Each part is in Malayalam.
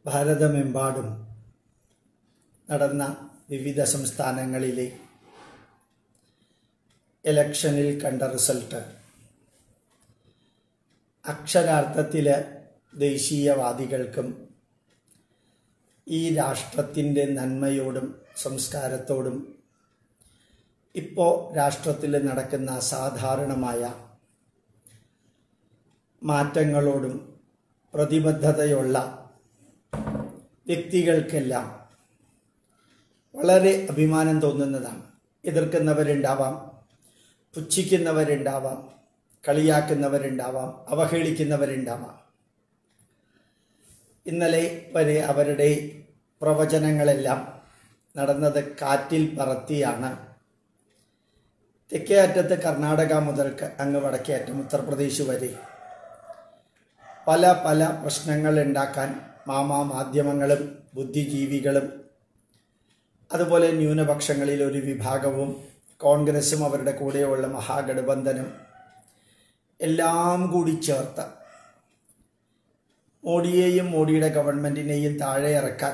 ഭാരതമെമ്പാടും നടന്ന വിവിധ സംസ്ഥാനങ്ങളിലെ ഇലക്ഷനിൽ കണ്ട റിസൾട്ട് അക്ഷരാർത്ഥത്തിൽ ദേശീയവാദികൾക്കും ഈ രാഷ്ട്രത്തിൻ്റെ നന്മയോടും സംസ്കാരത്തോടും ഇപ്പോൾ രാഷ്ട്രത്തിൽ നടക്കുന്ന അസാധാരണമായ മാറ്റങ്ങളോടും പ്രതിബദ്ധതയുള്ള വ്യക്തികൾക്കെല്ലാം വളരെ അഭിമാനം തോന്നുന്നതാണ് എതിർക്കുന്നവരുണ്ടാവാം പുച്ഛിക്കുന്നവരുണ്ടാവാം കളിയാക്കുന്നവരുണ്ടാവാം അവഹേളിക്കുന്നവരുണ്ടാവാം ഇന്നലെ വരെ അവരുടെ പ്രവചനങ്ങളെല്ലാം നടന്നത് കാറ്റിൽ പറത്തിയാണ് തെക്കേ അറ്റത്ത് കർണാടക മുതൽക്ക് അങ്ങ് വടക്കേ അറ്റം ഉത്തർപ്രദേശ് വരെ പല പല പ്രശ്നങ്ങൾ ഉണ്ടാക്കാൻ മാമാ മാധ്യമങ്ങളും ബുദ്ധിജീവികളും അതുപോലെ ന്യൂനപക്ഷങ്ങളിൽ ഒരു വിഭാഗവും കോൺഗ്രസും അവരുടെ കൂടെയുള്ള മഹാഗഠബന്ധനും എല്ലാം കൂടി ചേർത്ത് മോഡിയെയും മോഡിയുടെ ഗവൺമെൻറ്റിനെയും താഴെ ഇറക്കാൻ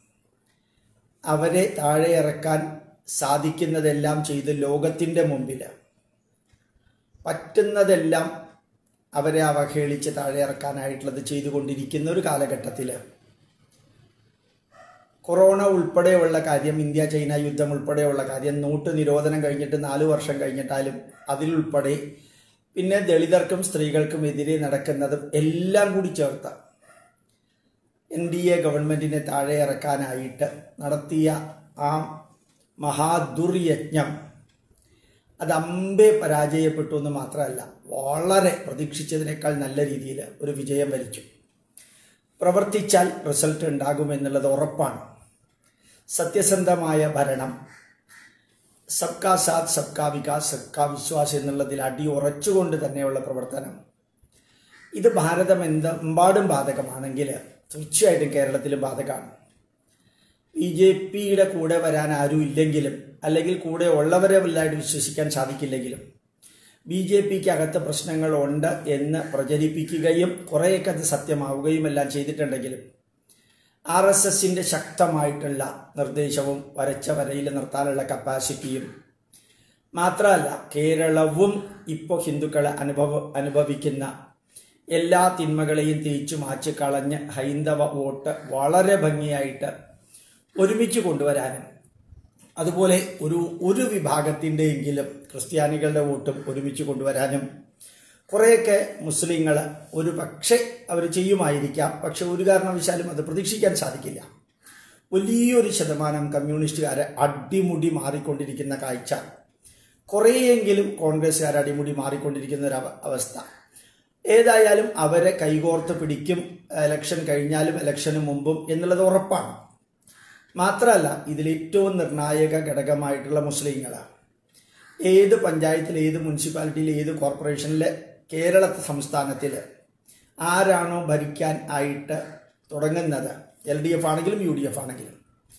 അവരെ താഴെ ഇറക്കാൻ സാധിക്കുന്നതെല്ലാം ചെയ്ത് ലോകത്തിൻ്റെ മുമ്പിൽ പറ്റുന്നതെല്ലാം അവരെ അവഹേളിച്ച് താഴെ ഇറക്കാനായിട്ടുള്ളത് ചെയ്തുകൊണ്ടിരിക്കുന്ന ഒരു കാലഘട്ടത്തിൽ കൊറോണ ഉൾപ്പെടെയുള്ള കാര്യം ഇന്ത്യ ചൈന യുദ്ധം ഉൾപ്പെടെയുള്ള കാര്യം നോട്ട് നിരോധനം കഴിഞ്ഞിട്ട് നാല് വർഷം കഴിഞ്ഞിട്ടാലും അതിലുൾപ്പെടെ പിന്നെ ദളിതർക്കും സ്ത്രീകൾക്കും എതിരെ നടക്കുന്നതും എല്ലാം കൂടി ചേർത്ത് എൻ ഡി എ ഗവൺമെൻറ്റിനെ താഴെ ഇറക്കാനായിട്ട് നടത്തിയ ആ മഹാദുർയജ്ഞം അത് അമ്പേ പരാജയപ്പെട്ടു എന്ന് മാത്രമല്ല വളരെ പ്രതീക്ഷിച്ചതിനേക്കാൾ നല്ല രീതിയിൽ ഒരു വിജയം വരിച്ചു പ്രവർത്തിച്ചാൽ റിസൾട്ട് ഉണ്ടാകുമെന്നുള്ളത് ഉറപ്പാണ് സത്യസന്ധമായ ഭരണം സബ്കാ സാത്ത് സബ്കാ വികാസ് സബ്കാ വിശ്വാസ് എന്നുള്ളതിൽ അടി ഉറച്ചുകൊണ്ട് തന്നെയുള്ള പ്രവർത്തനം ഇത് ഭാരതം എന്ത് എമ്പാടും ബാധകമാണെങ്കിൽ തീർച്ചയായിട്ടും കേരളത്തിലും ബാധകമാണ് ബി ജെ പിയുടെ കൂടെ വരാൻ ആരും ഇല്ലെങ്കിലും അല്ലെങ്കിൽ കൂടെ ഉള്ളവരെ വല്ലായിട്ട് വിശ്വസിക്കാൻ സാധിക്കില്ലെങ്കിലും ബി ജെ പിക്ക് അകത്ത് പ്രശ്നങ്ങളുണ്ട് എന്ന് പ്രചരിപ്പിക്കുകയും കുറേയൊക്കെ അത് സത്യമാവുകയും എല്ലാം ചെയ്തിട്ടുണ്ടെങ്കിലും ആർ എസ് എസിൻ്റെ ശക്തമായിട്ടുള്ള നിർദ്ദേശവും വരച്ച വരയിൽ നിർത്താനുള്ള കപ്പാസിറ്റിയും മാത്രമല്ല കേരളവും ഇപ്പോൾ ഹിന്ദുക്കൾ അനുഭവ അനുഭവിക്കുന്ന എല്ലാ തിന്മകളെയും തേച്ചു മാച്ച് കളഞ്ഞ് ഹൈന്ദവ വോട്ട് വളരെ ഭംഗിയായിട്ട് ഒരുമിച്ച് കൊണ്ടുവരാനും അതുപോലെ ഒരു ഒരു വിഭാഗത്തിൻ്റെയെങ്കിലും ക്രിസ്ത്യാനികളുടെ വോട്ടും ഒരുമിച്ച് കൊണ്ടുവരാനും കുറേയൊക്കെ മുസ്ലിങ്ങൾ ഒരു പക്ഷേ അവർ ചെയ്യുമായിരിക്കാം പക്ഷെ ഒരു കാരണവശാലും അത് പ്രതീക്ഷിക്കാൻ സാധിക്കില്ല വലിയൊരു ശതമാനം കമ്മ്യൂണിസ്റ്റുകാരെ അടിമുടി മാറിക്കൊണ്ടിരിക്കുന്ന കാഴ്ച കുറേയെങ്കിലും കോൺഗ്രസ്സുകാർ അടിമുടി മാറിക്കൊണ്ടിരിക്കുന്ന ഒരു അവസ്ഥ ഏതായാലും അവരെ കൈകോർത്ത് പിടിക്കും ഇലക്ഷൻ കഴിഞ്ഞാലും ഇലക്ഷന് മുമ്പും എന്നുള്ളത് ഉറപ്പാണ് മാത്രമല്ല ഇതിൽ ഏറ്റവും നിർണായക ഘടകമായിട്ടുള്ള മുസ്ലിങ്ങളാണ് ഏത് പഞ്ചായത്തിൽ ഏത് മുനിസിപ്പാലിറ്റിയിൽ ഏത് കോർപ്പറേഷനിലെ കേരള സംസ്ഥാനത്തിൽ ആരാണോ ഭരിക്കാൻ ആയിട്ട് തുടങ്ങുന്നത് എൽ ഡി എഫ് ആണെങ്കിലും യു ഡി എഫ് ആണെങ്കിലും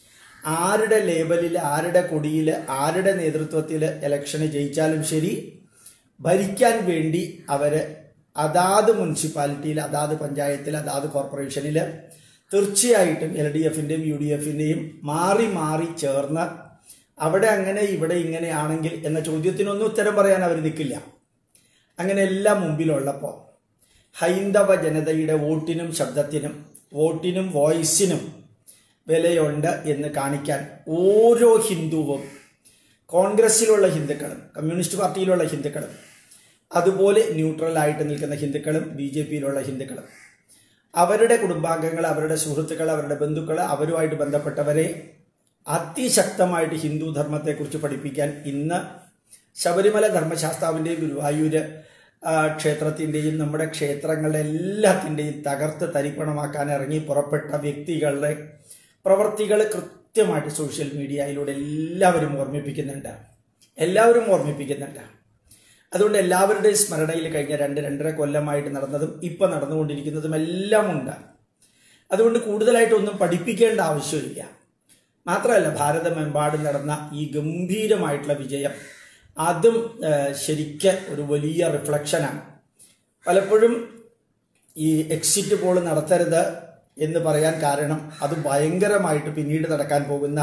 ആരുടെ ലേബലിൽ ആരുടെ കൊടിയിൽ ആരുടെ നേതൃത്വത്തിൽ ഇലക്ഷന് ജയിച്ചാലും ശരി ഭരിക്കാൻ വേണ്ടി അവർ അതാത് മുനിസിപ്പാലിറ്റിയിൽ അതാത് പഞ്ചായത്തിൽ അതാത് കോർപ്പറേഷനിൽ തീർച്ചയായിട്ടും എൽ ഡി എഫിൻ്റെയും യു ഡി എഫിൻ്റെയും മാറി മാറി ചേർന്ന് അവിടെ അങ്ങനെ ഇവിടെ ഇങ്ങനെയാണെങ്കിൽ എന്ന ചോദ്യത്തിനൊന്നും ഉത്തരം പറയാൻ അവർ നിൽക്കില്ല അങ്ങനെ എല്ലാം മുമ്പിലുള്ളപ്പോൾ ഹൈന്ദവ ജനതയുടെ വോട്ടിനും ശബ്ദത്തിനും വോട്ടിനും വോയിസിനും വിലയുണ്ട് എന്ന് കാണിക്കാൻ ഓരോ ഹിന്ദുവും കോൺഗ്രസ്സിലുള്ള ഹിന്ദുക്കളും കമ്മ്യൂണിസ്റ്റ് പാർട്ടിയിലുള്ള ഹിന്ദുക്കളും അതുപോലെ ന്യൂട്രലായിട്ട് നിൽക്കുന്ന ഹിന്ദുക്കളും ബി ജെ പിയിലുള്ള ഹിന്ദുക്കളും അവരുടെ കുടുംബാംഗങ്ങൾ അവരുടെ സുഹൃത്തുക്കൾ അവരുടെ ബന്ധുക്കൾ അവരുമായിട്ട് ബന്ധപ്പെട്ടവരെ അതിശക്തമായിട്ട് ഹിന്ദു ധർമ്മത്തെക്കുറിച്ച് പഠിപ്പിക്കാൻ ഇന്ന് ശബരിമല ധർമ്മശാസ്താവിൻ്റെയും ഗുരുവായൂര് ക്ഷേത്രത്തിൻ്റെയും നമ്മുടെ ക്ഷേത്രങ്ങളുടെ എല്ലാത്തിൻ്റെയും തകർത്ത് തരിപ്പണമാക്കാൻ ഇറങ്ങി പുറപ്പെട്ട വ്യക്തികളുടെ പ്രവർത്തികൾ കൃത്യമായിട്ട് സോഷ്യൽ മീഡിയയിലൂടെ എല്ലാവരും ഓർമ്മിപ്പിക്കുന്നുണ്ട് എല്ലാവരും ഓർമ്മിപ്പിക്കുന്നുണ്ട് അതുകൊണ്ട് എല്ലാവരുടെയും സ്മരണയിൽ കഴിഞ്ഞ രണ്ട് രണ്ടര കൊല്ലമായിട്ട് നടന്നതും ഇപ്പം നടന്നുകൊണ്ടിരിക്കുന്നതും എല്ലാം ഉണ്ട് അതുകൊണ്ട് കൂടുതലായിട്ടൊന്നും പഠിപ്പിക്കേണ്ട ആവശ്യമില്ല മാത്രമല്ല ഭാരതമെമ്പാടും നടന്ന ഈ ഗംഭീരമായിട്ടുള്ള വിജയം അതും ശരിക്ക് ഒരു വലിയ റിഫ്ലക്ഷനാണ് പലപ്പോഴും ഈ എക്സിറ്റ് പോൾ നടത്തരുത് എന്ന് പറയാൻ കാരണം അത് ഭയങ്കരമായിട്ട് പിന്നീട് നടക്കാൻ പോകുന്ന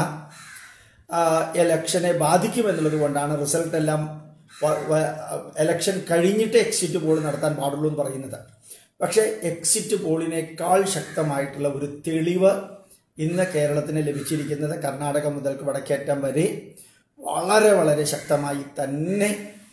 ആ, എലക്ഷനെ ബാധിക്കുമെന്നുള്ളത് കൊണ്ടാണ് റിസൾട്ട് എല്ലാം വ- വ- എലക്ഷൻ കഴിഞ്ഞിട്ട് എക്സിറ്റ് പോൾ നടത്താൻ പാടുള്ളൂ എന്ന് പറയുന്നത് പക്ഷേ എക്സിറ്റ് പോളിനേക്കാൾ ശക്തമായിട്ടുള്ള ഒരു തെളിവ് ഇന്ന് കേരളത്തിന് ലഭിച്ചിരിക്കുന്നത് കർണാടക മുതൽക്ക് വടക്കേറ്റം വരെ വളരെ വളരെ ശക്തമായി തന്നെ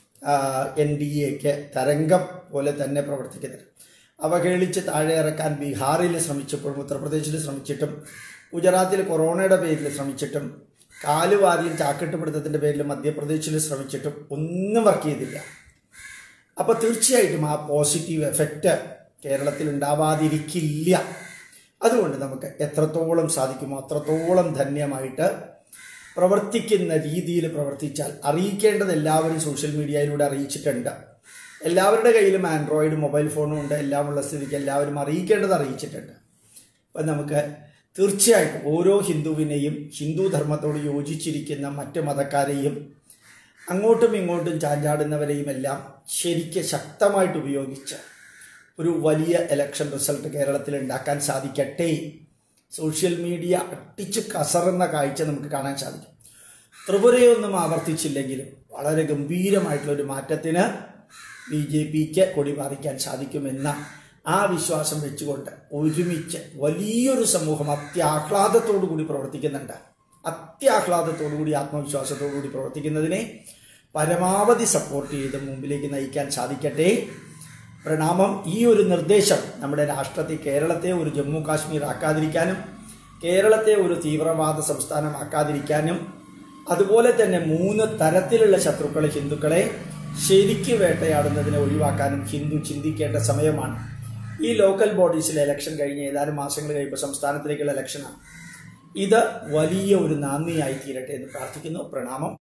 എൻ ഡി എക്ക് തരംഗം പോലെ തന്നെ പ്രവർത്തിക്കുന്നത് അവഹേളിച്ച് താഴെ ഇറക്കാൻ ബീഹാറിൽ ശ്രമിച്ചപ്പോഴും ഉത്തർപ്രദേശിൽ ശ്രമിച്ചിട്ടും ഗുജറാത്തിൽ കൊറോണയുടെ പേരിൽ ശ്രമിച്ചിട്ടും കാലുവാരിയും ചാക്കിട്ടുപിടുത്തത്തിൻ്റെ പേരിൽ മധ്യപ്രദേശിൽ ശ്രമിച്ചിട്ടും ഒന്നും വർക്ക് ചെയ്തില്ല അപ്പോൾ തീർച്ചയായിട്ടും ആ പോസിറ്റീവ് എഫക്റ്റ് കേരളത്തിൽ ഉണ്ടാവാതിരിക്കില്ല അതുകൊണ്ട് നമുക്ക് എത്രത്തോളം സാധിക്കുമോ അത്രത്തോളം ധന്യമായിട്ട് പ്രവർത്തിക്കുന്ന രീതിയിൽ പ്രവർത്തിച്ചാൽ അറിയിക്കേണ്ടത് എല്ലാവരും സോഷ്യൽ മീഡിയയിലൂടെ അറിയിച്ചിട്ടുണ്ട് എല്ലാവരുടെ കയ്യിലും ആൻഡ്രോയിഡ് മൊബൈൽ ഫോണും ഉണ്ട് എല്ലാം ഉള്ള സ്ഥിതിക്ക് എല്ലാവരും അറിയിക്കേണ്ടത് അറിയിച്ചിട്ടുണ്ട് അപ്പം നമുക്ക് തീർച്ചയായിട്ടും ഓരോ ഹിന്ദുവിനെയും ഹിന്ദു ധർമ്മത്തോട് യോജിച്ചിരിക്കുന്ന മറ്റ് മതക്കാരെയും അങ്ങോട്ടും ഇങ്ങോട്ടും ചാഞ്ചാടുന്നവരെയും എല്ലാം ശരിക്ക് ശക്തമായിട്ട് ഉപയോഗിച്ച് ഒരു വലിയ ഇലക്ഷൻ റിസൾട്ട് കേരളത്തിൽ ഉണ്ടാക്കാൻ സാധിക്കട്ടെ സോഷ്യൽ മീഡിയ അട്ടിച്ച് കസറുന്ന കാഴ്ച നമുക്ക് കാണാൻ സാധിക്കും ത്രിപുരയൊന്നും ആവർത്തിച്ചില്ലെങ്കിലും വളരെ ഗംഭീരമായിട്ടുള്ള ഒരു മാറ്റത്തിന് ബി ജെ പിക്ക് കൊടിമാറിക്കാൻ സാധിക്കുമെന്ന ആ വിശ്വാസം വെച്ചുകൊണ്ട് ഒരുമിച്ച് വലിയൊരു സമൂഹം അത്യാഹ്ലാദത്തോടു കൂടി പ്രവർത്തിക്കുന്നുണ്ട് അത്യാഹ്ലാദത്തോടു കൂടി ആത്മവിശ്വാസത്തോടു കൂടി പ്രവർത്തിക്കുന്നതിനെ പരമാവധി സപ്പോർട്ട് ചെയ്ത് മുമ്പിലേക്ക് നയിക്കാൻ സാധിക്കട്ടെ പ്രണാമം ഈ ഒരു നിർദ്ദേശം നമ്മുടെ രാഷ്ട്രത്തെ കേരളത്തെ ഒരു ജമ്മു കാശ്മീർ ആക്കാതിരിക്കാനും കേരളത്തെ ഒരു തീവ്രവാദ സംസ്ഥാനമാക്കാതിരിക്കാനും അതുപോലെ തന്നെ മൂന്ന് തരത്തിലുള്ള ശത്രുക്കളെ ഹിന്ദുക്കളെ ശരിക്ക് വേട്ടയാടുന്നതിനെ ഒഴിവാക്കാനും ഹിന്ദു ചിന്തിക്കേണ്ട സമയമാണ് ഈ ലോക്കൽ ബോഡീസിലെ ഇലക്ഷൻ കഴിഞ്ഞ് ഏതാനും മാസങ്ങൾ കഴിയുമ്പോൾ സംസ്ഥാനത്തിലേക്കുള്ള ഇലക്ഷനാണ് ഇത് വലിയ ഒരു നാന്ദിയായി തീരട്ടെ എന്ന് പ്രാർത്ഥിക്കുന്നു പ്രണാമം